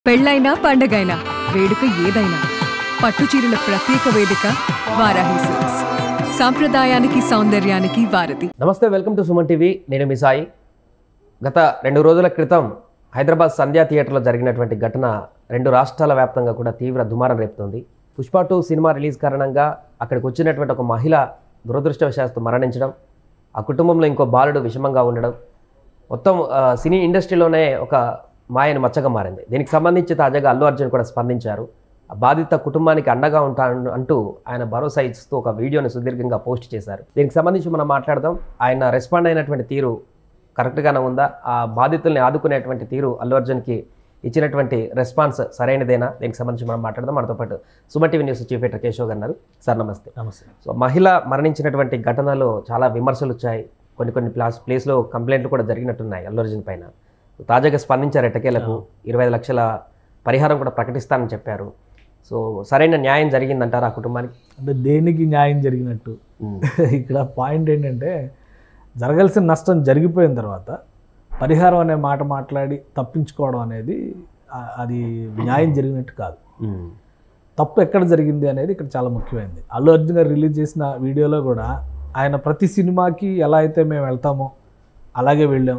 పెళ్ళైనా పండగైనా వేడుక ఏదైనా పట్టుచీరల ప్రత్యేక వేదిక వారాహి సిల్క్స్ సాంప్రదాయానికి సౌందర్యానికి వారధి నమస్తే వెల్కమ్ టు సుమన్ టీవీ నేను మీ సాయి గత రెండు రోజుల క్రితం హైదరాబాద్ సంధ్యా థియేటర్లో జరిగినటువంటి ఘటన రెండు రాష్ట్రాల వ్యాప్తంగా కూడా తీవ్ర దుమారం రేపుతోంది పుష్ప టూ సినిమా రిలీజ్ కారణంగా అక్కడికి వచ్చినటువంటి ఒక మహిళ దురదృష్టవశాత్తు మరణించడం ఆ కుటుంబంలో ఇంకో బాలుడు విషమంగా ఉండడం మొత్తం ఆ, సినీ ఇండస్ట్రీలోనే ఒక మాయని మచ్చగా మారింది దీనికి సంబంధించి తాజాగా అల్లు అర్జున్ కూడా స్పందించారు ఆ బాధిత కుటుంబానికి అండగా ఉంటాను అంటూ ఆయన భరోసా ఇస్తూ ఒక వీడియోని సుదీర్ఘంగా పోస్ట్ చేశారు దీనికి సంబంధించి మనం మాట్లాడదాం ఆయన రెస్పాండ్ అయినటువంటి తీరు కరెక్ట్గానే ఉందా ఆ బాధితుల్ని ఆదుకునేటువంటి తీరు అల్లు అర్జున్కి ఇచ్చినటువంటి రెస్పాన్స్ సరైనదేనా దీనికి సంబంధించి మనం మాట్లాడదాం మనతో పాటు Suman TV news chief editor Keshav గారు ఉన్నారు. సార్ నమస్తే నమస్తే సో మహిళ మరణించినటువంటి ఘటనలో చాలా విమర్శలు వచ్చాయి కొన్ని కొన్ని ప్లాస్ ప్లేస్లో కంప్లైంట్లు కూడా జరిగినట్టున్నాయి అల్లు అర్జున్ పైన తాజాగా స్పందించారు ఎట్టకేలకు ఇరవై ఐదు లక్షల పరిహారం కూడా ప్రకటిస్తానని చెప్పారు సో సరైన న్యాయం జరిగిందంటారు ఆ కుటుంబానికి అంటే దేనికి న్యాయం జరిగినట్టు ఇక్కడ పాయింట్ ఏంటంటే జరగాల్సిన నష్టం జరిగిపోయిన తర్వాత పరిహారం అనే మాట మాట్లాడి తప్పించుకోవడం అనేది ఆ- అది న్యాయం జరిగినట్టు కాదు తప్పు ఎక్కడ జరిగింది అనేది ఇక్కడ చాలా ముఖ్యమైనది అల్లు అర్జున్ గారు రిలీజ్ చేసిన వీడియోలో కూడా ఆయన ప్రతి సినిమాకి ఎలా అయితే మేము వెళ్తామో అలాగే వెళ్ళాం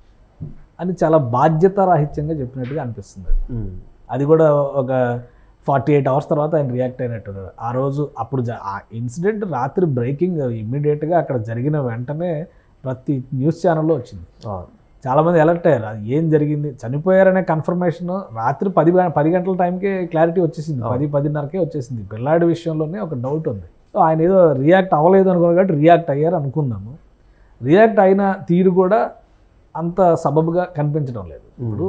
అని చాలా బాధ్యతారాహిత్యంగా చెప్పినట్టుగా అనిపిస్తుంది అది అది కూడా ఒక ఫార్టీ ఎయిట్ అవర్స్ తర్వాత ఆయన రియాక్ట్ అయినట్టున్నారు ఆ రోజు అప్పుడు జ- ఆ ఇన్సిడెంట్ రాత్రి బ్రేకింగ్ ఇమ్మీడియట్గా అక్కడ జరిగిన వెంటనే ప్రతి న్యూస్ ఛానల్లో వచ్చింది చాలామంది అలర్ట్ అయ్యారు అది ఏం జరిగింది చనిపోయారనే కన్ఫర్మేషన్ రాత్రి పది గ- పది గంటల టైంకే క్లారిటీ వచ్చేసింది పది పదిన్నరకే వచ్చేసింది పిల్లాడి విషయంలోనే ఒక డౌట్ ఉంది సో ఆయన ఏదో రియాక్ట్ అవ్వలేదు అనుకున్నారు కాబట్టి రియాక్ట్ అయ్యారు అనుకుందాము రియాక్ట్ అయిన తీరు కూడా అంత సబబుగా కనిపించడం లేదు ఇప్పుడు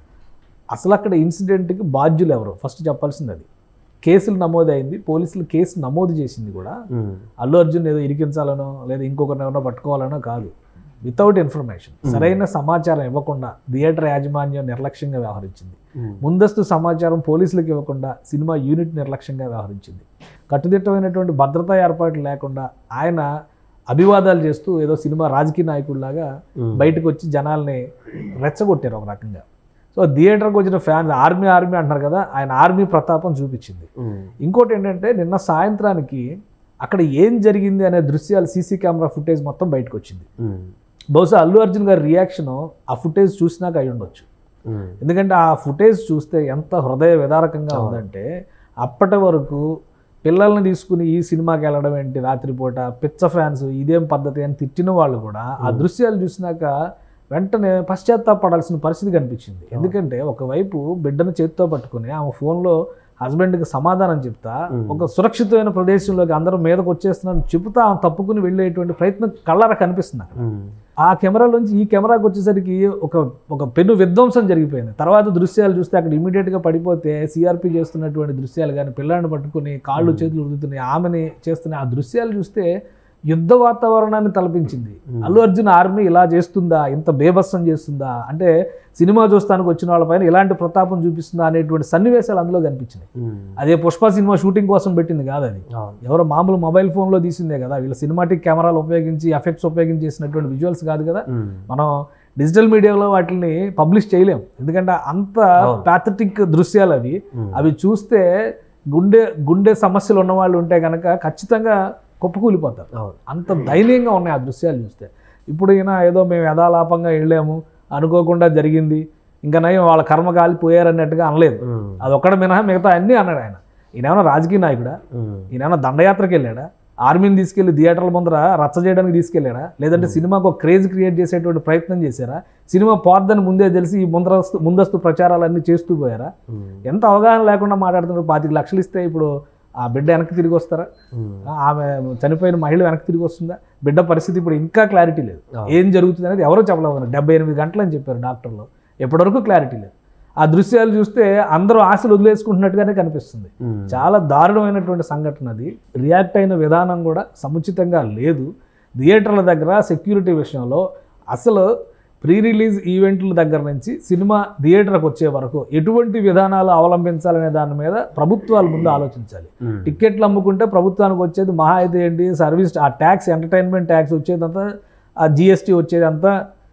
అసలు అక్కడ ఇన్సిడెంట్కి బాధ్యులు ఎవరు ఫస్ట్ చెప్పాల్సింది అది కేసులు నమోదైంది పోలీసులు కేసు నమోదు చేసింది కూడా అల్లు అర్జున్ ఏదో ఇరికించాలనో లేదా ఇంకొకరిని ఎవరినో పట్టుకోవాలనో కాదు వితౌట్ ఇన్ఫర్మేషన్ సరైన సమాచారం ఇవ్వకుండా థియేటర్ యాజమాన్యం నిర్లక్ష్యంగా వ్యవహరించింది ముందస్తు సమాచారం పోలీసులకు ఇవ్వకుండా సినిమా యూనిట్ నిర్లక్ష్యంగా వ్యవహరించింది కట్టుదిట్టమైనటువంటి భద్రతా ఏర్పాట్లు లేకుండా ఆయన అభివాదాలు చేస్తూ ఏదో సినిమా రాజకీయ నాయకుడిలాగా బయటకు వచ్చి జనాల్ని రెచ్చగొట్టారు ఒక రకంగా సో థియేటర్కి వచ్చిన ఫ్యాన్స్ ఆర్మీ ఆర్మీ అంటున్నారు కదా ఆయన ఆర్మీ ప్రతాపం చూపించింది ఇంకోటి ఏంటంటే నిన్న సాయంత్రానికి అక్కడ ఏం జరిగింది అనే దృశ్యాలు సీసీ కెమెరా ఫుటేజ్ మొత్తం బయటకు వచ్చింది బహుశా అల్లు అర్జున్ గారి రియాక్షన్ ఆ ఫుటేజ్ చూసినాక అయి ఉండొచ్చు ఎందుకంటే ఆ ఫుటేజ్ చూస్తే ఎంత హృదయ విదారకంగా ఉందంటే అప్పటి వరకు పిల్లల్ని తీసుకుని ఈ సినిమాకి వెళ్ళడం ఏంటి రాత్రిపూట పిచ్చ ఫ్యాన్స్ ఇదేం పద్ధతి అని తిట్టిన వాళ్ళు కూడా ఆ దృశ్యాలు చూసినాక వెంటనే పశ్చాత్తాపడాల్సిన పరిస్థితి కనిపించింది ఎందుకంటే ఒకవైపు బిడ్డను చేతితో పట్టుకుని ఆమె ఫోన్లో హస్బెండ్కి సమాధానం చెప్తా ఒక సురక్షితమైన ప్రదేశంలోకి అందరూ మీదకి వచ్చేస్తున్నారని చెబుతా ఆమె తప్పుకుని వెళ్ళేటువంటి ప్రయత్నం కళ్ళారా కనిపిస్తుంది అక్కడ ఆ కెమెరాలోంచి ఈ కెమెరాకి వచ్చేసరికి ఒక ఒక పెను విధ్వంసం జరిగిపోయింది తర్వాత దృశ్యాలు చూస్తే అక్కడ ఇమీడియట్గా పడిపోతే సిఆర్పి చేస్తున్నటువంటి దృశ్యాలు కానీ పిల్లాడిని పట్టుకుని కాళ్ళు చేతులు ఉదుతున్నాయి ఆమెని చేస్తున్న ఆ దృశ్యాలు చూస్తే యుద్ధ వాతావరణాన్ని తలపించింది అల్లు అర్జున్ ఆర్మీ ఇలా చేస్తుందా ఇంత బేభత్సం చేస్తుందా అంటే సినిమా చూస్తానికి వచ్చిన వాళ్ళపైన ఇలాంటి ప్రతాపం చూపిస్తుందా అనేటువంటి సన్నివేశాలు అందులో కనిపించినాయి అదే పుష్ప సినిమా షూటింగ్ కోసం పెట్టింది కాదు అది ఎవరో మామూలు మొబైల్ ఫోన్లో తీసిందే కదా వీళ్ళ సినిమాటిక్ కెమెరాలు ఉపయోగించి ఎఫెక్ట్స్ ఉపయోగించి చేసినటువంటి విజువల్స్ కాదు కదా మనం డిజిటల్ మీడియాలో వాటిని పబ్లిష్ చేయలేం ఎందుకంటే అంత అవును. ప్యాథటిక్ దృశ్యాలు అవి అవి చూస్తే గుండె గుండె సమస్యలు ఉన్న వాళ్ళు ఉంటే కనుక ఖచ్చితంగా కుప్పకూలిపోతారు అవును అంత దయనీయంగా ఉన్నాయి ఆ దృశ్యాలు చూస్తే ఇప్పుడు ఈయన ఏదో మేము యథాలాపంగా వెళ్ళాము అనుకోకుండా జరిగింది ఇంకా నయం వాళ్ళ కర్మ కాలిపోయారన్నట్టుగా అనలేదు అది ఒక్కడ మినహా మిగతా అన్నీ అన్నాడు ఆయన ఈయన ఏమైనా రాజకీయ నాయకుడా ఈయన ఏమైనా దండయాత్రకి వెళ్ళాడా ఆర్మీని తీసుకెళ్లి థియేటర్ల ముందర రచ్చ చేయడానికి తీసుకెళ్ళాడా లేదంటే సినిమాకు ఒక క్రేజ్ క్రియేట్ చేసేటువంటి ప్రయత్నం చేశారా సినిమా పోద్దని ముందే తెలిసి ఈ ముందస్తు ముందస్తు ప్రచారాలన్నీ చేస్తూ పోయారా ఎంత అవగాహన లేకుండా మాట్లాడుతున్నారు పాతిక లక్షలు ఇస్తే ఇప్పుడు ఆ బిడ్డ వెనక్కి తిరిగి వస్తారా ఆమె చనిపోయిన మహిళ వెనక్కి తిరిగి వస్తుందా బిడ్డ పరిస్థితి ఇప్పుడు ఇంకా క్లారిటీ లేదు ఏం జరుగుతుంది అనేది ఎవరో చెప్పలేదు డెబ్బై ఎనిమిది గంటలు అని చెప్పారు డాక్టర్లు ఎప్పటివరకు క్లారిటీ లేదు ఆ దృశ్యాలు చూస్తే అందరూ ఆశలు వదిలేసుకుంటున్నట్టుగానే కనిపిస్తుంది చాలా దారుణమైనటువంటి సంఘటన అది రియాక్ట్ అయిన విధానం కూడా సముచితంగా లేదు థియేటర్ల దగ్గర సెక్యూరిటీ విషయంలో అసలు ప్రీ రిలీజ్ ఈవెంట్ల దగ్గర నుంచి సినిమా థియేటర్కి వచ్చే వరకు ఎటువంటి విధానాలు అవలంబించాలనే దాని మీద ప్రభుత్వాలు ముందు ఆలోచించాలి టిక్కెట్లు అమ్ముకుంటే ప్రభుత్వానికి వచ్చేది మహా అయితే ఏంటి సర్వీస్ ఆ ట్యాక్స్ ఎంటర్టైన్మెంట్ ట్యాక్స్ వచ్చేదంతా ఆ జిఎస్టీ వచ్చేదంతా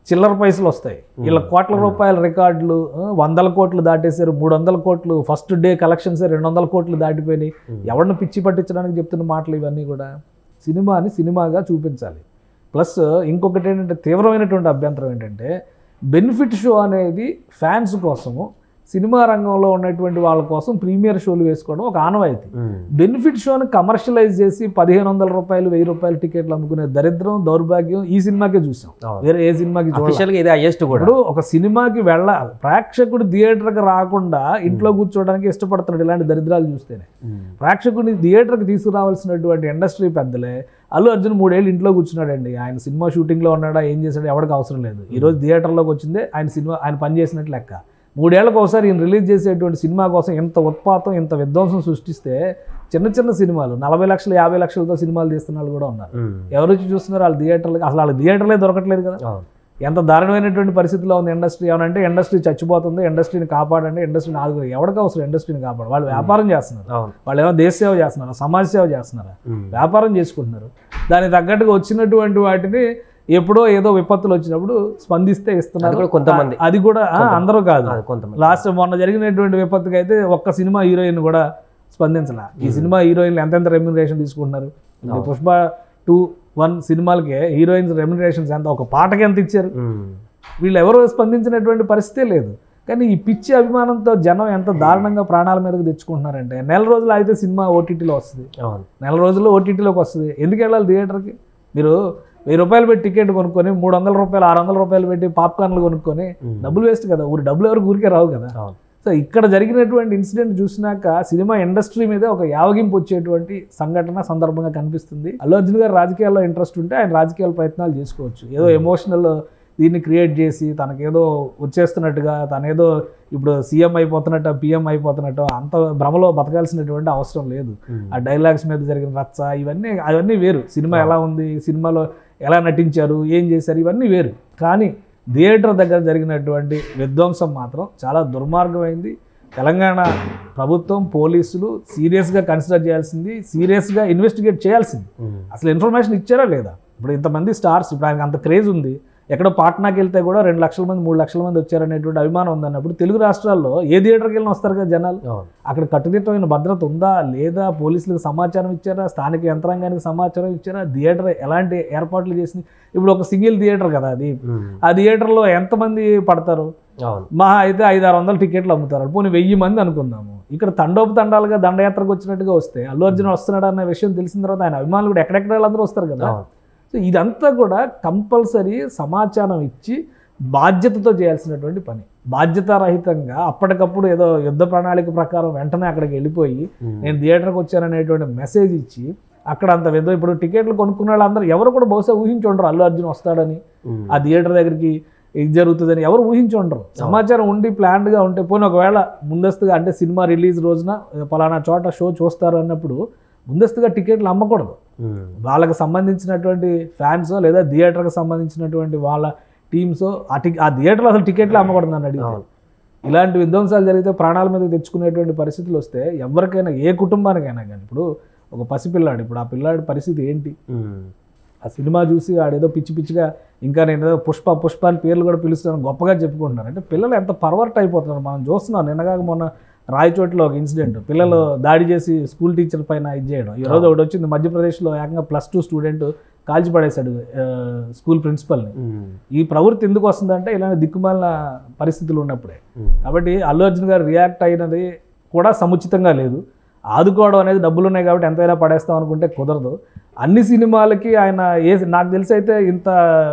చిల్లర పైసలు వస్తాయి వీళ్ళ కోట్ల రూపాయల రికార్డులు ఆ, వందల కోట్లు దాటేశారు మూడు వందల కోట్లు ఫస్ట్ డే కలెక్షన్స్ రెండు వందల కోట్లు దాటిపోయినాయి ఎవరిని పిచ్చి పట్టించడానికి చెప్తున్న మాటలు ఇవన్నీ కూడా సినిమాని సినిమాగా చూపించాలి ప్లస్ ఇంకొకటి ఏంటంటే తీవ్రమైనటువంటి అభ్యంతరం ఏంటంటే బెనిఫిట్ షో అనేది ఫ్యాన్స్ కోసము సినిమా రంగంలో ఉన్నటువంటి వాళ్ళ కోసం ప్రీమియర్ షోలు వేసుకోవడం ఒక ఆనవాయితీ బెనిఫిట్ షోని కమర్షియలైజ్ చేసి పదిహేను వందల రూపాయలు వెయ్యి రూపాయలు టికెట్లు అమ్ముకునే దరిద్రం దౌర్భాగ్యం ఈ సినిమాకే చూసాం అవును. వేరే ఏ సినిమాకి చూడాలి అఫీషియల్ గా ఇది హైయెస్ట్ కూడా ఇప్పుడు ఒక సినిమాకి వెళ్ళ ప్రేక్షకుడు థియేటర్కి రాకుండా ఇంట్లో కూర్చోవడానికి ఇష్టపడుతున్నాడు ఇలాంటి దరిద్రాలు చూస్తేనే ప్రేక్షకుడిని థియేటర్కి తీసుకురావాల్సినటువంటి ఇండస్ట్రీ పెద్దలే అల్లు అర్జున్ మూడేళ్ళు ఇంట్లో కూర్చున్నాడండి ఆయన సినిమా షూటింగ్లో ఉన్నాడా ఏం చేశాడో ఎవరికి అవసరం లేదు ఈ రోజు థియేటర్లోకి వచ్చిందే ఆయన సినిమా ఆయన పని చేసినట్లు లెక్క మూడేళ్లకు ఒకసారి ఈయన రిలీజ్ చేసేటువంటి సినిమా కోసం ఇంత ఉత్పాతం ఇంత విధ్వంసం సృష్టిస్తే చిన్న చిన్న సినిమాలు నలభై లక్షలు యాభై లక్షలతో సినిమాలు తీస్తున్న వాళ్ళు కూడా ఉన్నారు ఎవరు వచ్చి చూస్తున్నారు వాళ్ళు థియేటర్లకి అసలు వాళ్ళ థియేటర్లే దొరకట్లేదు కదా ఎంత దారుణమైనటువంటి పరిస్థితిలో ఉంది ఇండస్ట్రీ ఏమనంటే ఇండస్ట్రీ చచ్చిపోతుంది ఇండస్ట్రీని కాపాడండి ఇండస్ట్రీని ఆదుకోండి ఎవరికి అవసరం ఇండస్ట్రీని కాపాడు వాళ్ళు వ్యాపారం చేస్తున్నారు అవును వాళ్ళు ఏమో దేశ సేవ చేస్తున్నారు సమాజ సేవ చేస్తున్నారు వ్యాపారం చేసుకుంటున్నారు దానికి తగ్గట్టుగా వచ్చినటువంటి వాటిని ఎప్పుడో ఏదో విపత్తులు వచ్చినప్పుడు స్పందిస్తే అది ఇస్తున్నారు కూడా కొంతమంది అది కూడా ఆ, అందరూ కాదు అది కొంతమంది లాస్ట్ మొన్న జరిగినటువంటి విపత్తుకి అయితే ఒక్క సినిమా హీరోయిన్ కూడా స్పందించాల ఈ సినిమా హీరోయిన్లు ఎంతెంత రెమ్యునరేషన్ తీసుకుంటున్నారు ఇప్పుడు పుష్ప టూ వన్ సినిమాలకే హీరోయిన్స్ రెమ్యునరేషన్స్ ఎంత ఒక పాటకి ఎంత ఇచ్చారు ఉమ్. వీళ్ళు ఎవరు స్పందించినటువంటి పరిస్థితే లేదు కానీ ఈ పిచ్చి అభిమానంతో జనం ఎంత దారుణంగా ప్రాణాల మీదకి తెచ్చుకుంటున్నారంటే నెల రోజులు అయితే సినిమా ఓటీటీలో వస్తుంది అవును నెల రోజుల్లో ఓటీటీలోకి వస్తుంది ఎందుకు వెళ్ళాలి థియేటర్కి మీరు వెయ్యి రూపాయలు పెట్టి టికెట్ కొనుక్కొని మూడు వందల రూపాయలు ఆరు వందల రూపాయలు పెట్టి పాప్కార్న్లు కొనుక్కొని డబ్బులు వేస్ట్ కదా ఊరి డబ్బులు ఎవరికి ఊరికే రావు కదా అవును సో ఇక్కడ జరిగినటువంటి ఇన్సిడెంట్ చూసినాక సినిమా ఇండస్ట్రీ మీద ఒక యావగింపు వచ్చేటువంటి సంఘటన సందర్భంగా కనిపిస్తుంది అల్లు అర్జున్ గారు రాజకీయాల్లో ఇంట్రెస్ట్ ఉంటే ఆయన రాజకీయాల ప్రయత్నాలు చేసుకోవచ్చు ఏదో ఎమోషనల్ దీన్ని క్రియేట్ చేసి తనకేదో వచ్చేస్తున్నట్టుగా తనేదో ఇప్పుడు సీఎం అయిపోతున్నట్టు పిఎం అయిపోతున్నట్టు అంత భ్రమలో బతకాల్సినటువంటి అవసరం లేదు ఆ డైలాగ్స్ మీద జరిగిన రచ్చ ఇవన్నీ అవన్నీ వేరు సినిమా ఎలా ఉంది సినిమాలో ఎలా నటించారు ఏం చేశారు ఇవన్నీ వేరు కానీ థియేటర్ దగ్గర జరిగినటువంటి విధ్వంసం మాత్రం చాలా దుర్మార్గమైంది తెలంగాణ ప్రభుత్వం పోలీసులు సీరియస్గా కన్సిడర్ చేయాల్సింది సీరియస్గా ఇన్వెస్టిగేట్ చేయాల్సింది ఉమ్. అసలు ఇన్ఫర్మేషన్ ఇచ్చారా లేదా ఇప్పుడు ఇంతమంది స్టార్స్ ఇప్పుడు ఆయనకి అంత క్రేజ్ ఉంది ఎక్కడో పాట్నాకి వెళ్తే కూడా రెండు లక్షల మంది మూడు లక్షల మంది వచ్చారనేటువంటి అభిమానం ఉందన్నప్పుడు తెలుగు రాష్ట్రాల్లో ఏ థియేటర్కి వెళ్ళినా వస్తారు కదా జనాలు అవును అక్కడ కట్టుదిట్టమైన భద్రత ఉందా లేదా పోలీసులకు సమాచారం ఇచ్చారా స్థానిక యంత్రాంగానికి సమాచారం ఇచ్చారా థియేటర్ ఎలాంటి ఏర్పాట్లు చేసింది ఇప్పుడు ఒక సింగిల్ థియేటర్ కదా అది ఉమ్. ఆ థియేటర్లో ఎంతమంది పడతారు అవును మహా అయితే ఐదు ఆరు వందల టికెట్లు అమ్ముతారు పోనీ వెయ్యి మంది అనుకుందాము ఇక్కడ తండోపు తండాలుగా దండయాత్రకు వచ్చినట్టుగా వస్తే అల్లు అర్జున్ వస్తున్నాడు అన్న విషయం తెలిసిన తర్వాత ఆయన అభిమానులు కూడా ఎక్కడెక్కడ వాళ్ళందరూ వస్తారు కదా అవును సో ఇదంతా కూడా కంపల్సరీ సమాచారం ఇచ్చి బాధ్యతతో చేయాల్సినటువంటి పని బాధ్యతారహితంగా అప్పటికప్పుడు ఏదో యుద్ధ ప్రణాళిక ప్రకారం వెంటనే అక్కడికి వెళ్ళిపోయి ఉమ్. నేను థియేటర్కి వచ్చాననేటువంటి మెసేజ్ ఇచ్చి అక్కడ అంత విధ ఇప్పుడు టికెట్లు కొనుక్కున్న వాళ్ళందరూ ఎవరు కూడా బహుశా ఊహించుండరు అల్లు అర్జున్ వస్తాడని ఉమ్. ఆ థియేటర్ దగ్గరికి ఇది జరుగుతుందని ఎవరు ఊహించుండరు సమాచారం ఉండి ప్లాన్డ్గా ఉంటే పోనీ ఒకవేళ ముందస్తుగా అంటే సినిమా రిలీజ్ రోజున పలానా చోట షో చూస్తారు అన్నప్పుడు ముందస్తుగా టికెట్లు అమ్మకూడదు ఉమ్. వాళ్ళకి సంబంధించినటువంటి ఫ్యాన్స్ లేదా థియేటర్కి సంబంధించినటువంటి వాళ్ళ టీమ్స్ ఆ టి ఆ థియేటర్లో అసలు టికెట్లు అమ్మకూడదు నన్ను అడిగితే అవును. ఇలాంటి విధ్వంసాలు జరిగితే ప్రాణాల మీద తెచ్చుకునేటువంటి పరిస్థితులు వస్తే ఎవరికైనా ఏ కుటుంబానికైనా కానీ ఇప్పుడు ఒక పసిపిల్లాడు ఇప్పుడు ఆ పిల్లాడి పరిస్థితి ఏంటి ఉమ్. ఆ సినిమా చూసి ఆడేదో పిచ్చి పిచ్చిగా ఇంకా నేను ఏదో పుష్ప పుష్ప అని పేర్లు కూడా పిలుస్తాను గొప్పగా చెప్పుకుంటున్నారు అంటే పిల్లలు ఎంత పర్వర్ట్ అయిపోతున్నారు మనం చూస్తున్నాం నిన్నగాక మొన్న రాయచోటిలో ఒక ఇన్సిడెంట్ పిల్లలు దాడి చేసి స్కూల్ టీచర్ పైన ఇది చేయడం ఈ రోజు ఒకటి వచ్చింది మధ్యప్రదేశ్లో ఏకంగా ప్లస్ టూ స్టూడెంట్ కాల్చి పడేశాడు ఆ, స్కూల్ ప్రిన్సిపల్ని ఉమ్. ఈ ప్రవృత్తి ఎందుకు వస్తుందంటే ఇలాంటి దిక్కుమాలిన పరిస్థితులు ఉన్నప్పుడే ఉమ్. కాబట్టి అల్లు అర్జున్ గారు రియాక్ట్ అయినది కూడా సముచితంగా లేదు ఆదుకోవడం అనేది డబ్బులు ఉన్నాయి కాబట్టి ఎంతైనా పడేస్తాం అనుకుంటే కుదరదు అన్ని సినిమాలకి ఆయన ఏ నాకు తెలిసి అయితే ఇంత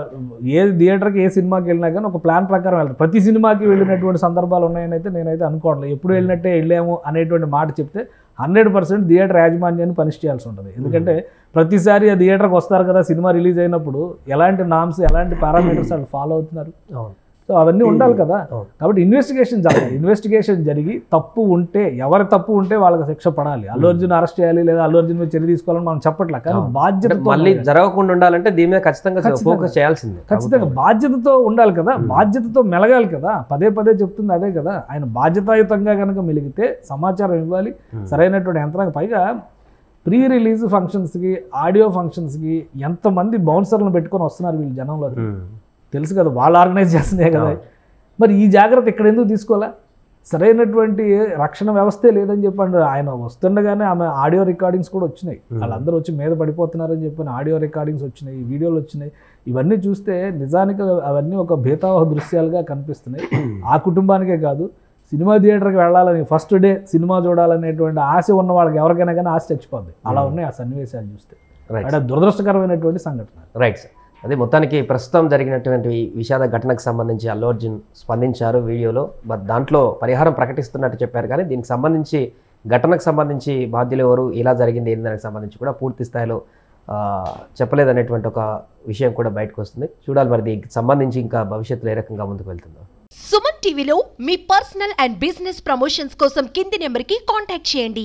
ఏ థియేటర్కి ఏ సినిమాకి వెళ్ళినా కానీ ఒక ప్లాన్ ప్రకారం వెళ్తారు ప్రతి సినిమాకి వెళ్ళినటువంటి సందర్భాలు ఉన్నాయని అయితే నేనైతే అనుకోవట్లేదు ఎప్పుడు వెళ్ళినట్టే వెళ్ళాము అనేటువంటి మాట చెప్తే హండ్రెడ్ పర్సెంట్ థియేటర్ యాజమాన్యాన్ని పనిష్ చేయాల్సి ఉంటుంది ఎందుకంటే ప్రతిసారి ఆ థియేటర్కి వస్తారు కదా సినిమా రిలీజ్ అయినప్పుడు ఎలాంటి నామ్స్ ఎలాంటి పారామీటర్స్ వాళ్ళు ఫాలో అవుతున్నారు అవును సో అవన్నీ ఉండాలి కదా అవును. కాబట్టి ఇన్వెస్టిగేషన్ జరగాలి ఇన్వెస్టిగేషన్ జరిగి తప్పు ఉంటే ఎవరి తప్పు ఉంటే వాళ్ళకి శిక్ష పడాలి అల్లు అర్జున్ అరెస్ట్ చేయాలి లేదా అల్లు అర్జున్ మీద చర్య తీసుకోవాలని మనం చెప్పట్లే కానీ అంటే బాధ్యత మళ్ళీ జరగకుండా ఉండాలంటే దీని మీద ఖచ్చితంగా ఖచ్చితంగా. ఫోకస్ చేయాల్సిందే ఖచ్చితంగా బాధ్యతతో ఉండాలి కదా బాధ్యతతో మెలగాలి కదా పదే పదే చెప్తుంది అదే కదా ఆయన బాధ్యతాయుతంగా కనుక మెలిగితే సమాచారం ఇవ్వాలి Hmm. సరైనటువంటి యంత్రాంగం పైగా ప్రీ రిలీజ్ ఫంక్షన్స్కి ఆడియో ఫంక్షన్స్కి ఎంతమంది బౌన్సర్లను పెట్టుకొని వస్తున్నారు వీళ్ళు జనంలో ఉమ్. తెలుసు కదా వాళ్ళు ఆర్గనైజ్ చేస్తున్నాయి కదా మరి ఈ జాగ్రత్త ఇక్కడ ఎందుకు తీసుకోవాలా సరైనటువంటి రక్షణ వ్యవస్థే లేదని చెప్పండి ఆయన వస్తుండగానే ఆమె ఆడియో రికార్డింగ్స్ కూడా వచ్చినాయి వాళ్ళందరూ వచ్చి మీద పడిపోతున్నారని చెప్పిన ఆడియో రికార్డింగ్స్ వచ్చినాయి వీడియోలు వచ్చినాయి ఇవన్నీ చూస్తే నిజానికి అవన్నీ ఒక భేతావహ దృశ్యాలుగా కనిపిస్తున్నాయి ఆ కుటుంబానికే కాదు సినిమా థియేటర్కి వెళ్ళాలని ఫస్ట్ డే సినిమా చూడాలనేటువంటి ఆశ ఉన్న వాళ్ళకి ఎవరికైనా కానీ ఆశ చచ్చిపోద్ది అలా ఉన్నాయి ఆ సన్నివేశాలు చూస్తే రైట్ అంటే దురదృష్టకరమైనటువంటి సంఘటన రైట్ సార్ అదే మొత్తానికి ప్రస్తుతం జరిగినటువంటి ఈ విషాద ఘటనకు సంబంధించి అల్లు అర్జున్ స్పందించారు వీడియోలో బట్ దాంట్లో పరిహారం ప్రకటిస్తున్నట్టు చెప్పారు కానీ దీనికి సంబంధించి ఘటనకు సంబంధించి బాధ్యులు ఎవరు ఇలా జరిగింది ఏంటి దానికి సంబంధించి కూడా పూర్తి స్థాయిలో ఆ, చెప్పలేదనేటువంటి ఒక విషయం కూడా బయటకు వస్తుంది చూడాలి మరి దీనికి సంబంధించి ఇంకా భవిష్యత్తులో ఏ రకంగా ముందుకు వెళ్తుందో సుమన్ టీవీలో మీ పర్సనల్ అండ్ బిజినెస్ ప్రమోషన్స్ కోసం కింది నెంబర్కి కాంటాక్ట్ చేయండి